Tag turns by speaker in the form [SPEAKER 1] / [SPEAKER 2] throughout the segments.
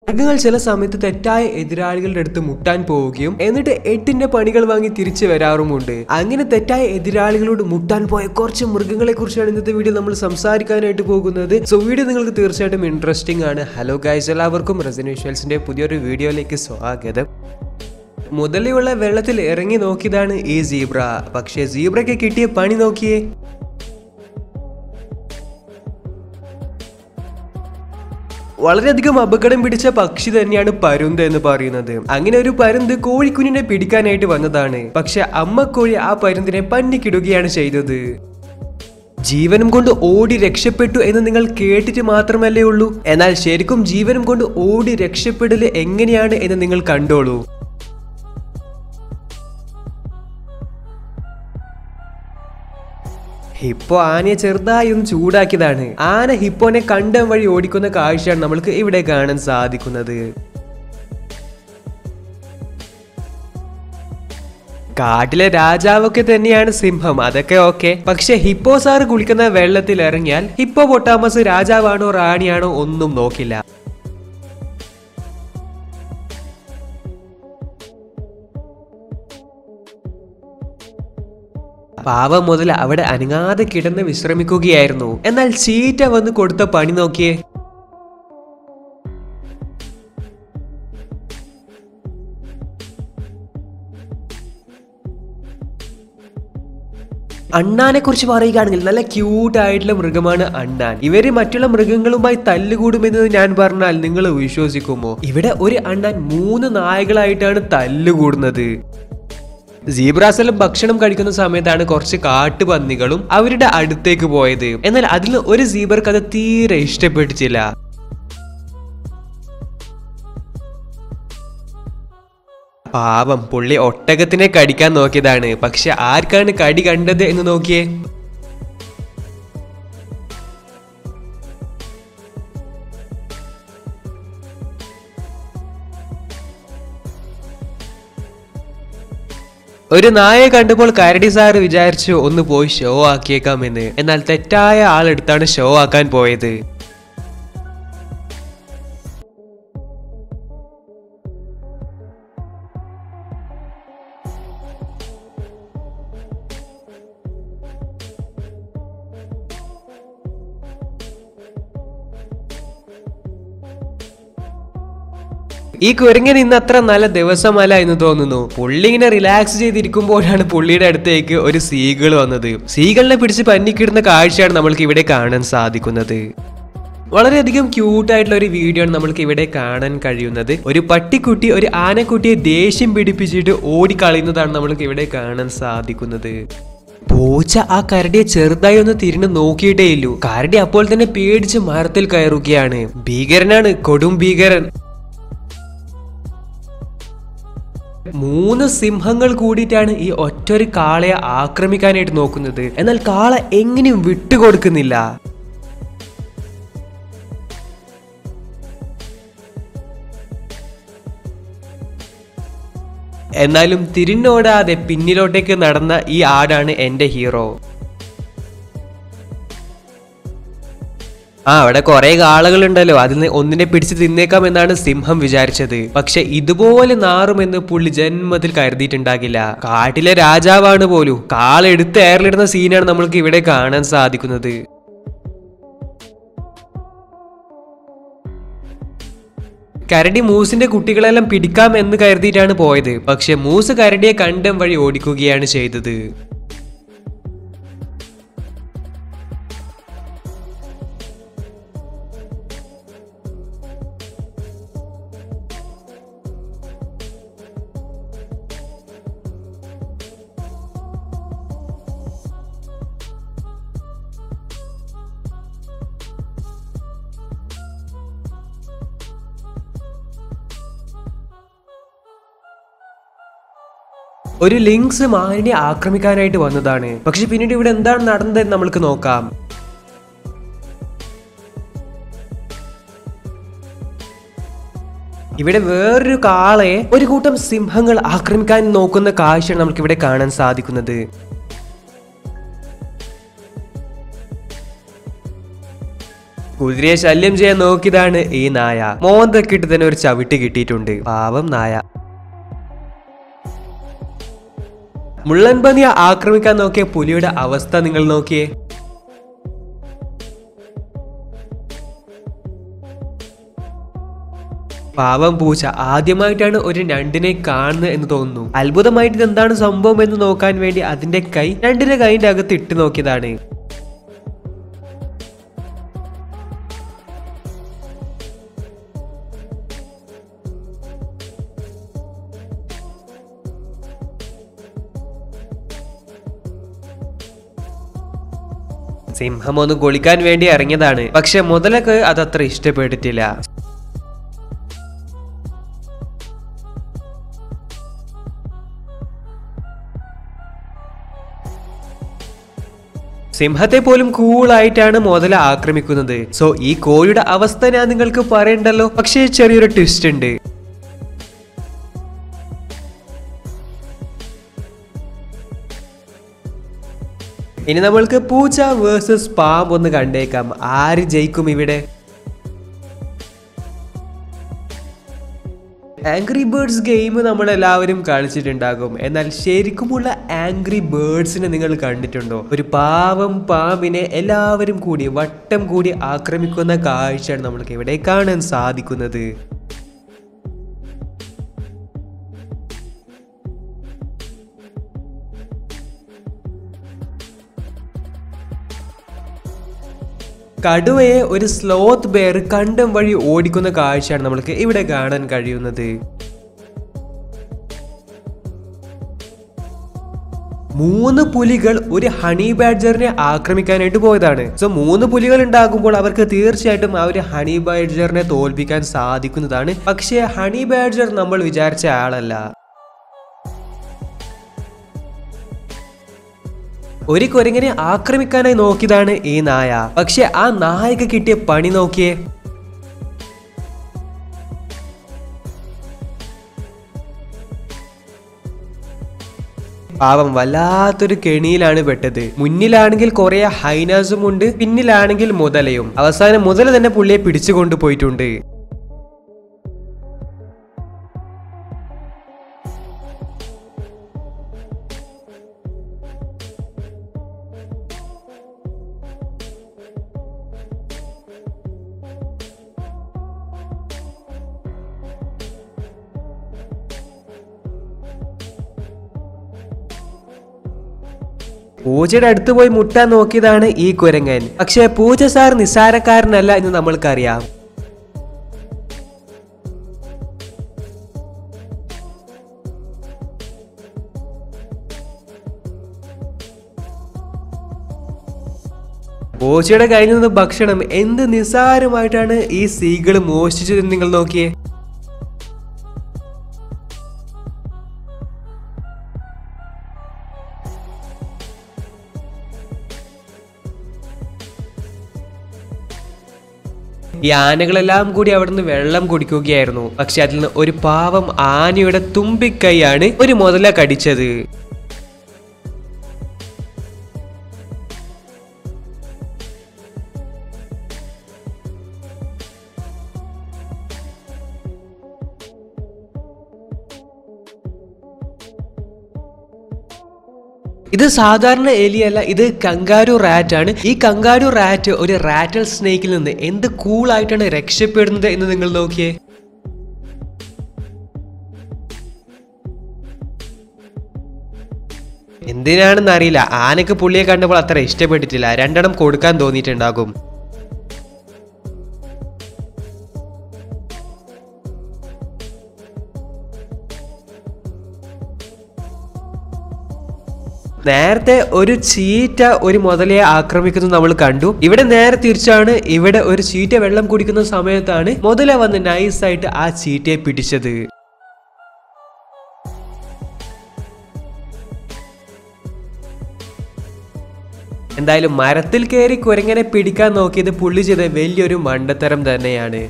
[SPEAKER 1] മൃഗങ്ങൾ ചില സമയത്ത് തെറ്റായ എതിരാളികളുടെ അടുത്ത് മുട്ടാൻ പോവുകയും എന്നിട്ട് എട്ടിന്റെ പണികൾ വാങ്ങി തിരിച്ചു വരാറുമുണ്ട് അങ്ങനെ തെറ്റായ എതിരാളികളോട് മുട്ടാൻ പോയ കുറച്ച് മൃഗങ്ങളെ കുറിച്ചാണ് ഇന്നത്തെ വീഡിയോ നമ്മൾ സംസാരിക്കാനായിട്ട് പോകുന്നത് സോ വീഡിയോ നിങ്ങൾക്ക് തീർച്ചയായിട്ടും ഇൻട്രസ്റ്റിംഗ് ആണ് ഹലോ ഗൈസ് എല്ലാവർക്കും റെസിനേഷ്യൽസിന്റെ പുതിയൊരു വീഡിയോയിലേക്ക് സ്വാഗതം മുതലുള്ള വെള്ളത്തിൽ ഇറങ്ങി നോക്കിയതാണ് ഈ സീബ്ര പക്ഷേ സീബ്രയ്ക്ക് കിട്ടിയ പണി നോക്കിയേ വളരെയധികം അപകടം പിടിച്ച പക്ഷി തന്നെയാണ് പരുന്ത് എന്ന് പറയുന്നത് അങ്ങനെ ഒരു പരുന്ത് കോഴിക്കുഞ്ഞിനെ പിടിക്കാനായിട്ട് വന്നതാണ് പക്ഷെ അമ്മ കോഴി ആ പരുന്തിനെ പന്നിക്കിടുകയാണ് ചെയ്തത് ജീവനും കൊണ്ട് ഓടി രക്ഷപ്പെട്ടു എന്ന് നിങ്ങൾ കേട്ടിട്ട് മാത്രമല്ലേ ഉള്ളൂ എന്നാൽ ശരിക്കും ജീവനും കൊണ്ട് ഓടി രക്ഷപ്പെടല് എങ്ങനെയാണ് എന്ന് നിങ്ങൾ കണ്ടോളൂ ഹിപ്പോ ആനയെ ചെറുതായി ഒന്ന് ചൂടാക്കിയതാണ് ആന ഹിപ്പോനെ കണ്ടം വഴി ഓടിക്കുന്ന കാഴ്ചയാണ് നമ്മൾക്ക് ഇവിടെ കാണാൻ സാധിക്കുന്നത് കാട്ടിലെ രാജാവൊക്കെ തന്നെയാണ് സിംഹം അതൊക്കെ ഓക്കെ പക്ഷെ ഹിപ്പോ സാറ് കുളിക്കുന്ന വെള്ളത്തിൽ ഇറങ്ങിയാൽ ഹിപ്പോ പൊട്ടാമസ് രാജാവാണോ റാണിയാണോ ഒന്നും നോക്കില്ല പാവം മുതൽ അവിടെ അനങ്ങാതെ കിടന്ന് വിശ്രമിക്കുകയായിരുന്നു എന്നാൽ ചീറ്റ വന്ന് കൊടുത്ത പണി നോക്കിയേ അണ്ണാനെ കുറിച്ച് പറയുകയാണെങ്കിൽ നല്ല ക്യൂട്ട് ആയിട്ടുള്ള മൃഗമാണ് അണ്ണാൻ ഇവര് മറ്റുള്ള മൃഗങ്ങളുമായി തല്ലുകൂടുമെന്ന് ഞാൻ പറഞ്ഞാൽ നിങ്ങൾ വിശ്വസിക്കുമോ ഇവിടെ ഒരു അണ്ണാൻ മൂന്ന് നായകളായിട്ടാണ് തല്ലുകൂടുന്നത് സീബ്രാസെല്ലാം ഭക്ഷണം കഴിക്കുന്ന സമയത്താണ് കുറച്ച് കാട്ടുപന്നികളും അവരുടെ അടുത്തേക്ക് പോയത് എന്നാൽ അതിൽ ഒരു സീബർക്ക് അത് തീരെ ഇഷ്ടപ്പെട്ടിട്ടില്ല പാവം പുള്ളി ഒട്ടകത്തിനെ കടിക്കാൻ നോക്കിയതാണ് പക്ഷെ ആർക്കാണ് കടി കണ്ടത് എന്ന് നോക്കിയേ ഒരു നായെ കണ്ടപ്പോൾ കരടി സാറ് വിചാരിച്ചു ഒന്ന് പോയി ഷോ ആക്കിയേക്കാമെന്ന് എന്നാൽ തെറ്റായ ആളെടുത്താണ് ഷോ ആക്കാൻ പോയത് ഈ കുരങ്ങൻ ഇന്ന് അത്ര നല്ല ദിവസമല്ല എന്ന് തോന്നുന്നു പുള്ളി ഇങ്ങനെ റിലാക്സ് ചെയ്തിരിക്കുമ്പോഴാണ് പുള്ളിയുടെ അടുത്തേക്ക് ഒരു സീകൾ വന്നത് സീകളിനെ പിടിച്ച് പന്നിക്കിടുന്ന കാഴ്ചയാണ് നമ്മൾക്ക് ഇവിടെ കാണാൻ സാധിക്കുന്നത് വളരെയധികം ക്യൂട്ട് ആയിട്ടുള്ള ഒരു വീഡിയോ ആണ് നമ്മൾക്ക് ഇവിടെ കാണാൻ കഴിയുന്നത് ഒരു പട്ടിക്കുട്ടി ഒരു ആനക്കുട്ടിയെ ദേഷ്യം പിടിപ്പിച്ചിട്ട് ഓടിക്കളയുന്നതാണ് നമ്മൾക്ക് ഇവിടെ കാണാൻ സാധിക്കുന്നത് പൂച്ച ആ കരടിയെ ചെറുതായി ഒന്ന് തിരിഞ്ഞു നോക്കിയിട്ടേയില്ലൂ കരടി അപ്പോൾ തന്നെ പേടിച്ച് മരത്തിൽ കയറുകയാണ് ഭീകരനാണ് കൊടും ഭീകരൻ മൂന്ന് സിംഹങ്ങൾ കൂടിയിട്ടാണ് ഈ ഒറ്റൊരു കാളയെ ആക്രമിക്കാനായിട്ട് നോക്കുന്നത് എന്നാൽ കാള എങ്ങനെയും വിട്ടുകൊടുക്കുന്നില്ല എന്നാലും തിരിഞ്ഞോടാതെ പിന്നിലോട്ടേക്ക് നടന്ന ഈ ആടാണ് എന്റെ ഹീറോ ആ അവിടെ കുറെ ആളുകളുണ്ടല്ലോ അതിൽ നിന്ന് ഒന്നിനെ പിടിച്ച് തിന്നേക്കാം എന്നാണ് സിംഹം വിചാരിച്ചത് പക്ഷെ ഇതുപോലെ നാറുമെന്ന് പുള്ളി ജന്മത്തിൽ കരുതിയിട്ടുണ്ടാകില്ല കാട്ടിലെ രാജാവാണ് പോലും കാളെടുത്ത് എയറിലിടുന്ന സീനാണ് നമ്മൾക്ക് ഇവിടെ കാണാൻ സാധിക്കുന്നത് കരടി മൂസിന്റെ കുട്ടികളെല്ലാം പിടിക്കാം എന്ന് കരുതിയിട്ടാണ് പോയത് പക്ഷെ മൂസ് കരടിയെ കണ്ടം വഴി ഓടിക്കുകയാണ് ചെയ്തത് ഒരു ലിങ്ക്സ് മാനിനെ ആക്രമിക്കാനായിട്ട് വന്നതാണ് പക്ഷെ പിന്നീട് ഇവിടെ എന്താണ് നടന്നതെന്ന് നമ്മൾക്ക് നോക്കാം ഇവിടെ വേറൊരു കാളയെ ഒരു കൂട്ടം സിംഹങ്ങൾ ആക്രമിക്കാൻ നോക്കുന്ന കാഴ്ചയാണ് നമുക്ക് ഇവിടെ കാണാൻ സാധിക്കുന്നത് കുതിരയെ ശല്യം ചെയ്യാൻ നോക്കിയതാണ് ഈ നായ മോന്തൊക്കെ ഇട്ട് തന്നെ ഒരു ചവിട്ട് കിട്ടിയിട്ടുണ്ട് പാവം നായ മുള്ളൻ പന്നിയെ ആക്രമിക്കാൻ നോക്കിയ പുലിയുടെ അവസ്ഥ നിങ്ങൾ നോക്കിയേ പാവം പൂച്ച ആദ്യമായിട്ടാണ് ഒരു ഞണ്ടിനെ കാണുന്നത് എന്ന് തോന്നുന്നു അത്ഭുതമായിട്ട് ഇത് എന്താണ് സംഭവം എന്ന് നോക്കാൻ വേണ്ടി അതിന്റെ കൈ ഞണ്ടിന്റെ കൈന്റെ അകത്ത് ഇട്ട് നോക്കിയതാണ് സിംഹം ഒന്ന് കൊളിക്കാൻ വേണ്ടി ഇറങ്ങിയതാണ് പക്ഷെ മുതലക്ക് അതത്ര ഇഷ്ടപ്പെട്ടിട്ടില്ല സിംഹത്തെ പോലും കൂളായിട്ടാണ് മുതല ആക്രമിക്കുന്നത് സോ ഈ കോഴിയുടെ അവസ്ഥ ഞാൻ നിങ്ങൾക്ക് പറയണ്ടല്ലോ പക്ഷേ ചെറിയൊരു ട്വിസ്റ്റ് ഉണ്ട് ഇനി നമ്മൾക്ക് പൂച്ച വേഴ്സസ് പാമ്പ് ഒന്ന് കണ്ടേക്കാം ആര് ജയിക്കും ഇവിടെ ആംഗ്രി ബേർഡ്സ് ഗെയിം നമ്മൾ എല്ലാവരും കളിച്ചിട്ടുണ്ടാകും എന്നാൽ ശരിക്കുമുള്ള ആംഗ്രി ബേർഡ്സിനെ നിങ്ങൾ കണ്ടിട്ടുണ്ടോ ഒരു പാവം പാമ്പിനെ എല്ലാവരും കൂടി വട്ടം കൂടി ആക്രമിക്കുന്ന കാഴ്ചയാണ് നമ്മൾക്ക് ഇവിടെ കാണാൻ സാധിക്കുന്നത് കടുവയെ ഒരു സ്ലോത്ത് ബെയർ കണ്ടം വഴി ഓടിക്കുന്ന കാഴ്ചയാണ് നമ്മൾക്ക് ഇവിടെ കാണാൻ കഴിയുന്നത് മൂന്ന് പുലികൾ ഒരു ഹണി ബാഡ്ജറിനെ ആക്രമിക്കാനായിട്ട് പോയതാണ് സോ മൂന്ന് പുലികൾ ഉണ്ടാകുമ്പോൾ അവർക്ക് തീർച്ചയായിട്ടും ആ ഒരു ഹണി ബാഡ്ജറിനെ തോൽപ്പിക്കാൻ സാധിക്കുന്നതാണ് പക്ഷേ ഹണി ബാഡ്ജർ നമ്മൾ വിചാരിച്ച ആളല്ല ഒരു കുരങ്ങനെ ആക്രമിക്കാനായി നോക്കിയതാണ് ഈ നായ പക്ഷെ ആ നായക്ക് കിട്ടിയ പണി നോക്കിയേ പാവം വല്ലാത്തൊരു കെണിയിലാണ് പെട്ടത് മുന്നിലാണെങ്കിൽ കുറെ ഹൈനാസും ഉണ്ട് പിന്നിലാണെങ്കിൽ മുതലയും അവസാനം മുതല തന്നെ പുള്ളിയെ പിടിച്ചു കൊണ്ടുപോയിട്ടുണ്ട് പൂജയുടെ അടുത്ത് പോയി മുട്ടാൻ നോക്കിയതാണ് ഈ കുരങ്ങൻ പക്ഷെ പൂജ സാർ നിസ്സാരക്കാരനല്ല എന്ന് നമ്മൾക്കറിയാം പൂച്ചയുടെ കയ്യിൽ നിന്ന് ഭക്ഷണം എന്ത് നിസ്സാരമായിട്ടാണ് ഈ സീകൾ മോഷ്ടിച്ചതെന്ന് നിങ്ങൾ നോക്കിയേ ഈ ആനകളെല്ലാം കൂടി അവിടുന്ന് വെള്ളം കുടിക്കുകയായിരുന്നു പക്ഷെ അതിൽ നിന്ന് ഒരു പാവം ആനയുടെ തുമ്പിക്കൈയാണ് ഒരു മുതല കടിച്ചത് ഇത് സാധാരണ എലിയല്ല ഇത് കങ്കാരു റാറ്റ് ആണ് ഈ കങ്കാരു റാറ്റ് ഒരു റാറ്റൽ സ്നേക്കിൽ നിന്ന് എന്ത് കൂളായിട്ടാണ് രക്ഷപ്പെടുന്നത് എന്ന് നിങ്ങൾ നോക്കിയേ എന്തിനാണെന്ന് അറിയില്ല ആനക്ക് പുള്ളിയെ കണ്ടപ്പോൾ അത്ര ഇഷ്ടപ്പെട്ടിട്ടില്ല രണ്ടെണ്ണം കൊടുക്കാൻ തോന്നിയിട്ടുണ്ടാകും നേരത്തെ ഒരു ചീറ്റ ഒരു മുതലയെ ആക്രമിക്കുന്നത് നമ്മൾ കണ്ടു ഇവിടെ നേരെ തിരിച്ചാണ് ഇവിടെ ഒരു ചീറ്റ വെള്ളം കുടിക്കുന്ന സമയത്താണ് മുതല വന്ന് നൈസായിട്ട് ആ ചീറ്റയെ പിടിച്ചത് എന്തായാലും മരത്തിൽ കയറി കുരങ്ങനെ പിടിക്കാൻ നോക്കിയത് പുള്ളി ചെയ്ത വലിയൊരു മണ്ടത്തരം തന്നെയാണ്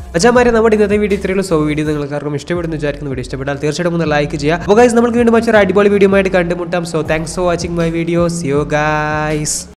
[SPEAKER 1] അച്ഛന്മാരെ നമ്മുടെ ഇന്നത്തെ വീഡിയോ ഇത്രയുള്ള സോ വീഡിയോ നിങ്ങൾക്ക് ആർക്കും ഇഷ്ടപ്പെടുന്നു വിചാരിക്കുന്നു വീഡിയോ ഇഷ്ടപ്പെട്ടാൽ തീർച്ചയായിട്ടും ഒന്ന് ലൈക്ക് ചെയ്യുക അപ്പോൾ ഗൈസ് നമുക്ക് വീണ്ടും മറ്റൊരു അടിപൊളി വീഡിയോ ആയിട്ട് കണ്ടുമുട്ടാം so thanks for watching my video see you guys